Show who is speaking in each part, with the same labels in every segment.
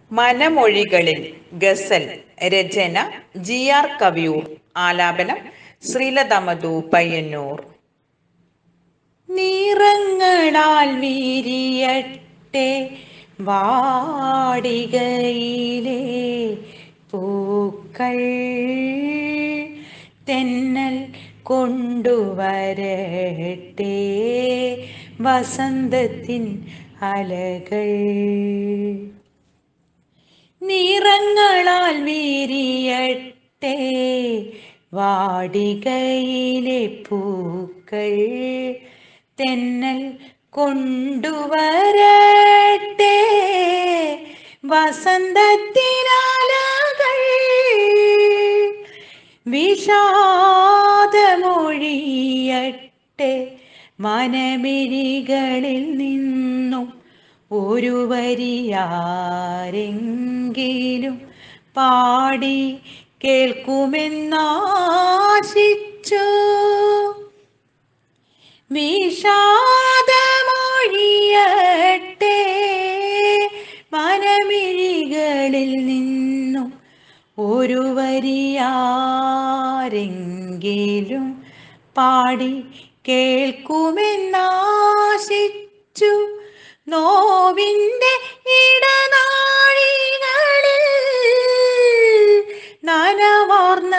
Speaker 1: മനമൊഴികളിൽ ഗസൽ രചന G R Kaviyoor ആലാപനം ശ്രീലതമധു പയ്യന്നൂർ നിറങ്ങളാൽ വീരിയട്ടെ വാടികയിലെ പൂക്കൾ തെന്നൽ കൊണ്ടുവരട്ടെ വസന്തത്തിൻ അലകൾ നിറങ്ങളാൽ വീരിയട്ടെ വാടികയിലെ പൂക്കൾ തെന്നൽ കൊണ്ടുവരട്ടെ വസന്തത്തിനാലകൾ വിഷാദമൊഴിയട്ടെ മനമിഴികളിൽ നിന്നും ഒരു വരിയാരെങ്കിലും പാടി കേൾക്കുമെന്നാശിച്ചു വിഷാദമൊഴിയട്ടെ മനമിഴികളിൽ നിന്നും ഒരു വരിയാരെങ്കിലും പാടി കേൾക്കുമെന്നാശിച്ചു നോവിൻ്റെ ഇടനാഴികളിൽ നനവാർന്ന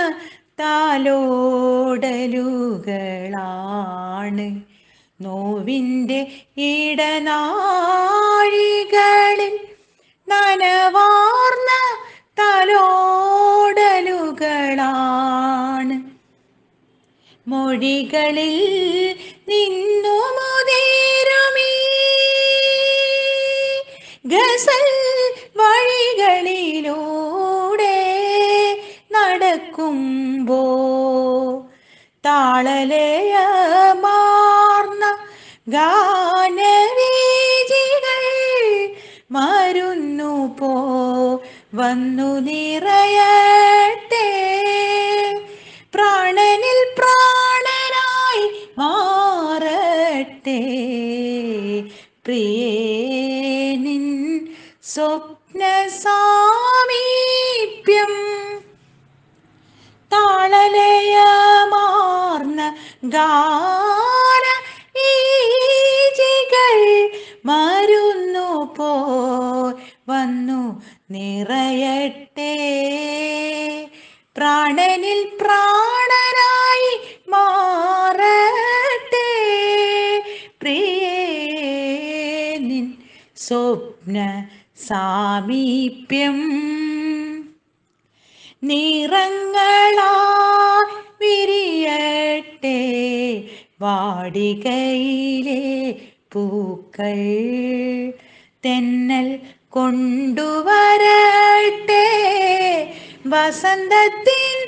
Speaker 1: താലോടലുകളാണ് നോവിൻ്റെ ഇടനാഴികളിൽ നനവാർന്ന തലോടലുകളാണ് മൊഴികളിൽ നിന്നു മുതേരുമീ ഗസൽ വഴികളിലൂടെ നടക്കുമ്പോ താളലയമാർന്ന ഗാനവീജികൾ മരുന്നു പോ വന്നു നിറയട്ടെ പ്രാണനിൽ പ്രാണനായി മാറട്ടെ പ്രിയേ നിൻ സ്വപ്ന സാമീപ്യം താളലയമാർന്ന ഗാന ഈജികൾ മരുന്നു പോ വന്നു നിറയട്ടെ പ്രാണനിൽ പ്രാണനായി മാറട്ടെ പ്രിയേ നിൻ സ്വപ്ന സാമീപ്യം നിറങ്ങളാ വിരിയട്ടെ വാടികയിലെ പൂക്കൾ തെന്നൽ കൊണ്ടുവരട്ടെ വസന്തത്തിൻ